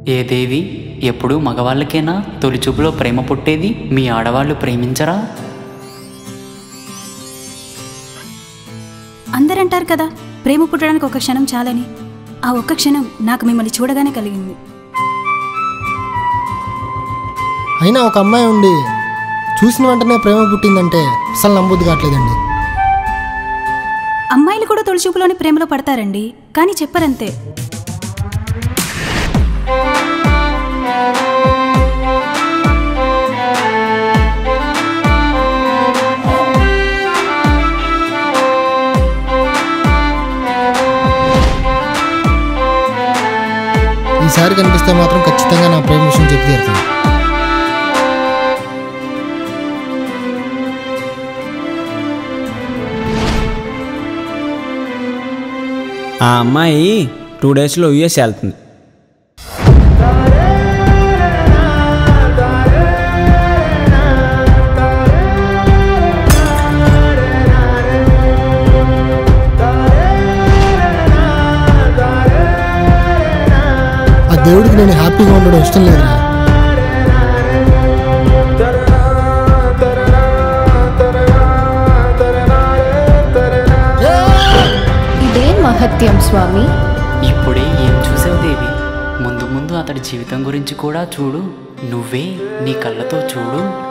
ఏ దేవి ఎప్పుడూ మగవాళ్ళకేనా తొలి చూపులో ప్రేమ పుట్టేది మీ ఆడవాళ్ళు ప్రేమించరా అందరంటారు కదా ప్రేమ పుట్టడానికి ఒక క్షణం చాలని ఆ ఒక్క క్షణం నాకు మిమ్మల్ని చూడగానే కలిగింది అయినా ఒక అమ్మాయి ఉండి చూసిన వెంటనే ప్రేమ పుట్టిందంటే అసలు నమ్మబుద్ధి కావట్లేదండి అమ్మాయిలు కూడా తొలి చూపులోనే ప్రేమలో పడతారండి కానీ చెప్పరంతే ఈసారి కనిపిస్తే మాత్రం ఖచ్చితంగా నా ప్రేమ విషయం చెప్పి తీరుతాను ఆ అమ్మాయి టూ డేస్లో యుఎస్ వెళ్తుంది ఆ దేవుడికి నేను హ్యాపీగా ఉండడం ఇష్టం లేదురా ఇదేం మహత్యం స్వామి ఇప్పుడే ఏం చూసావు దేవి ముందు ముందు అతడి జీవితం గురించి కూడా చూడు నువ్వే నీ కళ్ళతో చూడు